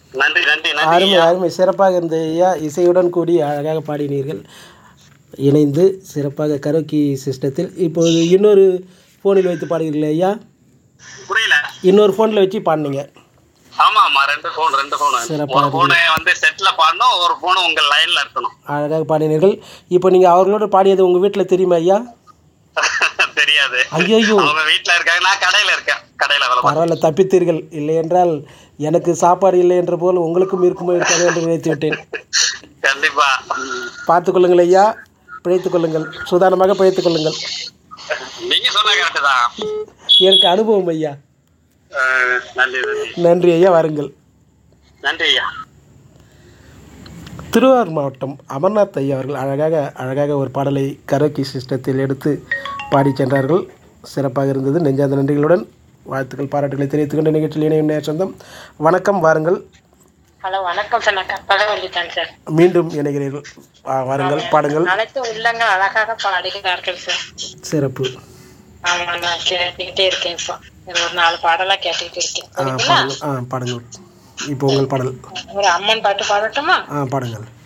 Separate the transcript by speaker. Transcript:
Speaker 1: நன்றி நன்றி நன்றி
Speaker 2: அருமை அருமை சிறப்பாக இருந்த ஐயா இசையுடன் கூடி அழகாக பாடினீர்கள் இணைந்து சிறப்பாக கரோக்கி சிஸ்டத்தில் இப்போது இன்னொரு ஃபோனில் வைத்து பாடுகிறீர்களே ஐயா
Speaker 1: புரியல
Speaker 2: இன்னொரு ஃபோனில் வச்சு பாடினீங்க
Speaker 1: ஆமா ஆமா ரெண்டு போன் ரெண்டு போன்
Speaker 2: சிறப்பா
Speaker 1: ஒரு போனு வந்து செட்ல பாடணும் ஒரு போன் உங்க லைன்ல இருக்கணும்
Speaker 2: அழகாக பாடினீர்கள் இப்போ நீங்கள் அவர்களோட பாடியது உங்கள் வீட்டில் தெரியுமா ஐயா
Speaker 1: தெரியாது
Speaker 2: ஐயோ
Speaker 1: அவங்க வீட்ல இருக்காங்க நான் கடையில இருக்கேன் கடையில வேலை பார்க்கறேன்.
Speaker 2: பரவாயில்ல தப்பித்தீர்கள் இல்லை என்றால் எனக்கு சாப்பாடு இல்லை என்ற போல் உங்களுக்கும் இருக்குமோ இருக்காது என்று நினைத்து விட்டேன்
Speaker 1: கண்டிப்பா
Speaker 2: பார்த்துக் கொள்ளுங்கள் ஐயா பிழைத்துக் கொள்ளுங்கள் சுதாரணமாக பிழைத்துக் கொள்ளுங்கள்
Speaker 1: நீங்க சொன்ன கரெக்ட் தான்
Speaker 2: எனக்கு அனுபவம் ஐயா
Speaker 1: அஹ், நன்றி நன்றி
Speaker 2: நன்றி ஐயா வாருங்கள்
Speaker 1: நன்றி ஐயா
Speaker 2: திருவாரூர் மாவட்டம் அமர்நாத் ஐயா அவர்கள் அழகாக அழகாக ஒரு பாடலை கரோக்கி சிஸ்டத்தில் எடுத்து பாடி சென்றார்கள் சிறப்பாக இருந்தது நெஞ்சாத நன்றிகளுடன் வாழ்த்துக்கள் பாராட்டுகளை தெரிவித்துக் கொண்ட நிகழ்ச்சியில் இணையும் நேர் சொந்தம் வணக்கம் வாருங்கள்
Speaker 3: ஹலோ வணக்கம் சார் நான் கற்பகவல்லி தான் சார்
Speaker 2: மீண்டும் இணைகிறீர்கள் ஆ, வாருங்கள் பாடுங்கள்
Speaker 3: அனைத்து உள்ளங்கள் அழகாக பாடுகிறார்கள் சார்
Speaker 2: சிறப்பு
Speaker 3: ஆமா நான் கேட்டுக்கிட்டே இருக்கேன் இப்போ இது ஒரு நாலு பாடலா கேட்டுக்கிட்டு இருக்கேன்
Speaker 2: ஆ
Speaker 3: சரிங்களா
Speaker 2: பாடுங்கள் ஆ பாடுங்கள் இப்போ உங்கள் பாடல்
Speaker 3: ஒரு அம்மன் பாட்டு பாடட்டுமா
Speaker 2: ஆ பாடுங்கள்